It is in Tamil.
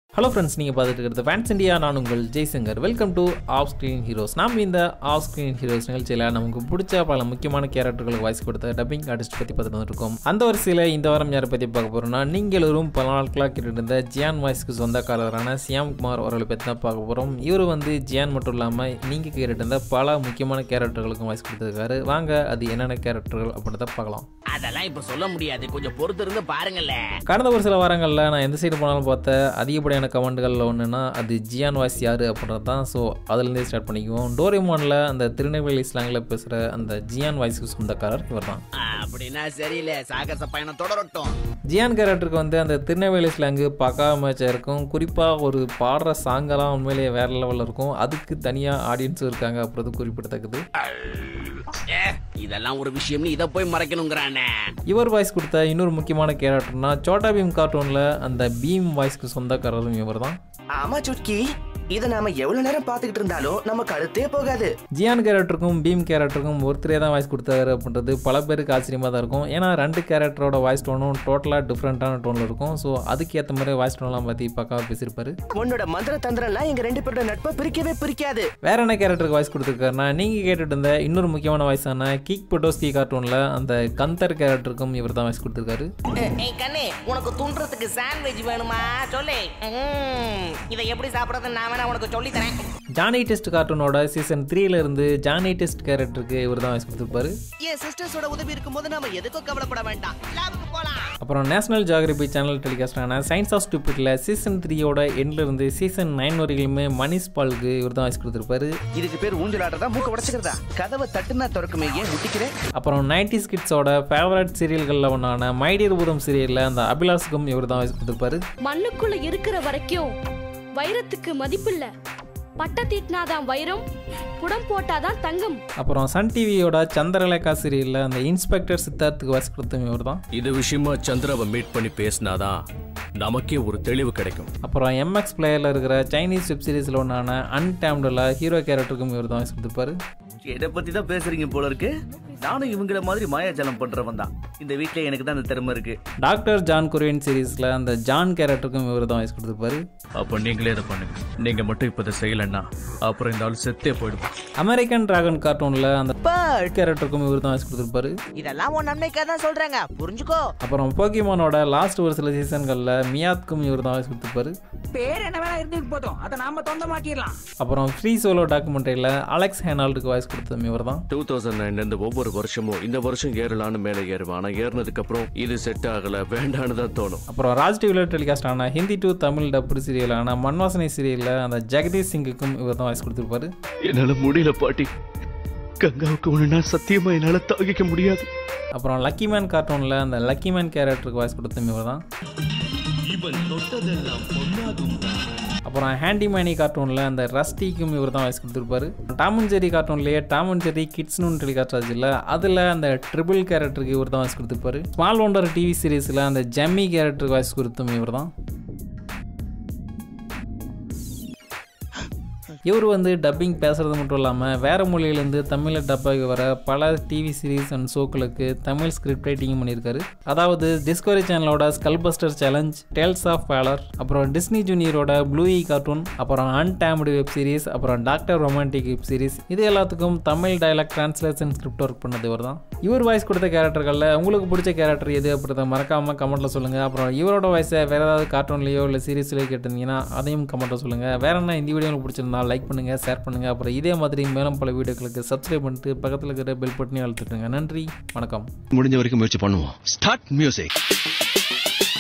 ஹலோ ஃப்ரெண்ட்ஸ் நீங்கள் பார்த்துட்டு இருக்கிறது ஃபேன்ஸ் இந்தியா நான் உங்கள் Jaishankar welcome to off screen heroes நாம் இந்த ஆஃப் ஸ்க்ரீன் ஹீரோஸ் நிகழ்ச்சியில் நமக்கு பிடிச்ச பல முக்கியமான கேரக்டர்களுக்கு வாய்ஸ் கொடுத்த டப்பிங் ஆர்டிஸ்ட் பற்றி பார்த்துட்டு வந்துருக்கோம் அந்த வரிசையில் இந்த வாரம் யாரை பற்றி பார்க்க போகிறோம்னா நீங்கள் எல்லோரும் பல நாட்களாக கேட்டுட்டு இருந்த ஜியான் வாய்ஸ்க்கு சொந்தக்காரரான சியாம்குமார் அவர்களை பற்றி தான் பார்க்க போகிறோம் இவர் வந்து ஜியான் மட்டும் இல்லாமல் நீங்கள் கேட்டுட்டு இருந்த பல முக்கியமான கேரக்டர்களுக்கும் வாய்ஸ் கொடுத்துருக்காரு வாங்க அது என்னென்ன கேரக்டர்கள் அப்படின்றத பார்க்கலாம் அதெல்லாம் இப்ப சொல்ல முடியாது கொஞ்சம் பொறுத்து இருந்து பாருங்களேன் கடந்த ஒரு சில வாரங்களில் நான் எந்த சைடு போனாலும் பார்த்த அதிகப்படியான கமெண்ட்களில் ஒன்றுனா அது ஜியான் வாய்ஸ் யார் அப்படின்றது தான் ஸோ அதுலேருந்தே ஸ்டார்ட் பண்ணிக்குவோம் டோரிமானில் அந்த திருநெல்வேலி ஸ்லாங்கில் பேசுகிற அந்த ஜியான் வாய்ஸ்க்கு சொந்தக்காரர் இவர் தான் அப்படின்னா சரியில்லை சாகச பயணம் தொடரட்டும் ஜியான் கேரக்டருக்கு வந்து அந்த திருநெல்வேலி ஸ்லாங்கு பக்காவ மேட்சாக இருக்கும் குறிப்பாக ஒரு பாடுற சாங்கெல்லாம் உண்மையிலேயே வேறு லெவலில் இருக்கும் அதுக்கு தனியாக ஆடியன்ஸும் இருக்காங்க அப்படின்றது குறிப்பிடத்தக்கது ஏ, இதெல்லாம் ஒரு விஷயம்னு இதை போய் மறைக்கணுங்கிறானே இவர் வாய்ஸ் கொடுத்த இன்னொரு முக்கியமான கேரக்டர்னா சோட்டா பீம் கார்ட்டூனில் அந்த பீம் வாய்ஸ்க்கு சொந்தக்காரரும் இவர் தான் ஆமா சுட்கி இத நாம எவ்வளவு நேரம் பாத்துக்கிட்டு இருந்தாலும் நமக்கு அழுத்தே போகாது ஜியான் கேரக்டருக்கும் பீம் கேரக்டருக்கும் ஒருத்தரே தான் வாய்ஸ் கொடுத்தாரு அப்படின்றது பல பேருக்கு ஆச்சரியமாக தான் இருக்கும் ஏன்னா ரெண்டு கேரக்டரோட வாய்ஸ் டோனும் டோட்டலாக டிஃப்ரெண்ட்டான டோனில் இருக்கும் ஸோ அதுக்கேற்ற மாதிரி வாய்ஸ் டோன்லாம் பற்றி பக்காவாக பேசியிருப்பாரு உன்னோட மந்திர தந்திரம்லாம் எங்க ரெண்டு பேரோட நட்பை பிரிக்கவே பிரிக்காது வேற என்ன கேரக்டருக்கு வாய்ஸ் கொடுத்துருக்காருன்னா நீங்கள் கேட்டுட்டு இருந்த இன்னொரு முக்கியமான வாய்ஸான கிக் பொட்டோஸ்கி கார்ட்டூனில் அந்த கந்தர் கேரக்டருக்கும் இவர் தான் வாய்ஸ் கொடுத்துருக்காரு ஏய் கண்ணு உனக்கு துண்டுறதுக்கு சாண்ட்விச் வேணுமா சொல்லு ம், இதை எப்படி சாப்பிடுறதுன்னு நான் வேணா உனக்கு சொல்லி தரேன் ஜானி டெஸ்ட் கார்ட்டூனோட சீசன் த்ரீல இருந்து ஜானி டெஸ்ட் கேரக்டருக்கு இவர் தான் வாய்ஸ் கொடுத்துருப்பாரு என் சிஸ்டர்ஸோட உதவி இருக்கும்போது நாம எதுக்கும் கவலைப்பட வேண்டாம் லாபுக்கு போலாம் அப்புறம் நேஷனல் ஜியாகிரபி சேனல் டெலிகாஸ்டான சயின்ஸ் ஆஃப் ஸ்டூபிட்ல சீசன் த்ரீயோட எண்ட்ல இருந்து சீசன் நைன் வரையிலுமே மணிஷ் பாலுக்கு இவர் தான் வாய்ஸ் கொடுத்துருப்பாரு இதுக்கு பேர் ஊஞ்சலாட்டதா மூக்க உடைச்சுக்கிறதா கதவை தட்டுனா திறக்குமே ஏன் முட்டிக்கிறேன் அப்புறம் நைன்டி கிட்ஸோட ஃபேவரட் சீரியல்களில் ஒன்றான மைடியர் பூதம் சீரியலில் அந்த அபிலாஷுக்கும் இவர் தான் வாய்ஸ் கொடுத்துருப்பாரு மண்ணுக்குள்ள இருக்கிற வரைக்கும் வைரத்துக்கு மதிப்பில்ல பட்ட தீட்டினாதான் வைரம் புடம் போட்டாதான் தங்கம் அப்புறம் சன் டிவியோட சந்திரலேகா சீரியலில் அந்த இன்ஸ்பெக்டர் சித்தார்த்துக்கு வாய்ஸ் கொடுத்தவங்க இவர் தான் இது விஷயமா சந்திராவை மீட் பண்ணி பேசினாதான் நமக்கே ஒரு தெளிவு கிடைக்கும் அப்புறம் எம்எக்ஸ் பிளேயரில் இருக்கிற சைனீஸ் வெப் சீரிஸில் ஒன்றான அன்டேம்டில் ஹீரோ கேரக்டருக்கும் இவர் தான் வாய்ஸ் கொடுத்துருப்பாரு எதை பத்தி தான் பேசுறீங்க போல இருக்கு நானும் இவங்கள மாதிரி மாயாஜலம் பண்றவன் தான் இந்த வீட்ல எனக்கு தான் அந்த திறமை இருக்கு டாக்டர் ஜான் குரியன் சீரிஸில் அந்த ஜான் கேரக்டருக்கும் இவர் தான் வாய்ஸ் கொடுத்துருப்பாரு அப்ப நீங்களே இதை பண்ணுங்க நீங்க மட்டும் இப்ப இதை செய்யலன்னா அப்புறம் இந்த ஆள் செத்தே போயிடுவோம் அமெரிக்கன் டிராகன் கார்ட்டூனில் அந்த பேர்ட் கேரக்டருக்கும் இவர் தான் வாய்ஸ் கொடுத்துருப்பாரு இதெல்லாம் உன் நன்மைக்காக தான் சொல்றாங்க புரிஞ்சுக்கோ அப்புறம் போக்கிமானோட லாஸ்ட் ஒரு சில சீசன்களில் மியாத்க்கும் இவர் தான் வாய்ஸ் கொடுத்துருப்பாரு பேர் என்ன வேணா இருந்துட்டு போதும் அதை நாம சொந்தமாக்கிடலாம் அப்புறம் ஃப்ரீ சோலோ டாக்குமெண்ட்ரியில் அலெக்ஸ் ஹேனால்டுக்கு வாய்ஸ் கொடுத்ததும் இவர் தான் டூ தௌசண்ட் நைன்ல இருந்து ஒவ்வொரு வருஷமும் இந்த வருஷம் ஏறலான்னு மேல ஏறுவேன் ஆனா ஏறினதுக்கு அப்புறம் இது செட் ஆகல வேண்டான்னு தான் தோணும் அப்புறம் ராஜ் டிவியில் டெலிகாஸ்ட் ஆன ஹிந்தி டு தமிழ் டப்பு சீரியலான மன்வாசனை சீரியலில் அந்த ஜெகதீஷ் சிங்குக்கும் இவர் தான் வாய்ஸ் கொடுத்துருப்பாரு என்னால முடியல பாட்டி கங்காவுக்கு ஒண்ணுனா சத்தியமா என்னால தாங்கிக்க முடியாது அப்புறம் லக்கி மேன் கார்ட்டூனில் அந்த லக்கி மேன் கேரக்டருக்கு வாய்ஸ் கொடுத்ததும் இவர் தான் அப்புறம் ஹேண்டி மேனி கார்ட்டூனில் அந்த ரஸ்டிக்கும் இவர் தான் வாய்ஸ் கொடுத்துருப்பாரு டாம் அண்ட் ஜெரி கார்ட்டூன்லேயே டாம் அண்ட் ஜெரி கிட்ஸ்னு டெலிகாஸ்ட் ஆச்சு இல்லை அதில் அந்த ட்ரிபிள் கேரக்டருக்கு இவர் தான் வாய்ஸ் கொடுத்துருப்பாரு ஸ்மால் ஒண்டர் டிவி சீரிஸில் அந்த ஜம்மி கேரக்டருக்கு வாய்ஸ் கொடுத்தும் இவர் தான் இவர் வந்து டப்பிங் பேசுறது மட்டும் இல்லாமல் வேறு மொழியிலேருந்து தமிழில் டப்பாகி வர பல டிவி சீரிஸ் அண்ட் ஷோக்களுக்கு தமிழ் ஸ்கிரிப்ட் ரைட்டிங்கும் பண்ணியிருக்காரு அதாவது டிஸ்கவரி சேனலோட skullbuster challenge tales of valor அப்புறம் டிஸ்னி ஜூனியரோட ப்ளூஇ கார்ட்டூன் அப்புறம் அன்டேம்டு வெப் சீரிஸ் அப்புறம் டாக்டர் ரொமான்டிக் வெப் சீரிஸ் இது எல்லாத்துக்கும் Tamil dialogue translation script work பண்ணது இவர் தான் இவர் வாய்ஸ் கொடுத்த கேரக்டர்களில் உங்களுக்கு பிடிச்ச கேரக்டர் எது அப்படின்றத மறக்காமல் கமெண்ட்டில் சொல்லுங்கள் அப்புறம் இவரோட வாய்ஸை வேறு ஏதாவது கார்ட்டூன்லேயோ இல்லை சீரிஸ்லையோ கேட்டிருந்தீங்கன்னா அதையும் கமெண்ட்டில் சொல்லுங்கள் வேற என்ன இந்த வீடியோ உங்களுக்கு பிடிச்சிருந்தா லைக் பண்ணுங்கள் ஷேர் பண்ணுங்கள் அப்புறம் இதே மாதிரி மேலும் பல வீடியோக்களுக்கு சப்ஸ்கிரைப் பண்ணிட்டு பக்கத்தில் இருக்கிற பெல் பட்டனையும் அழுத்துட்டுங்க நன்றி வணக்கம் முடிஞ்ச வரைக்கும் முயற்சி பண்ணுவோம் ஸ்டார்ட் மியூசிக்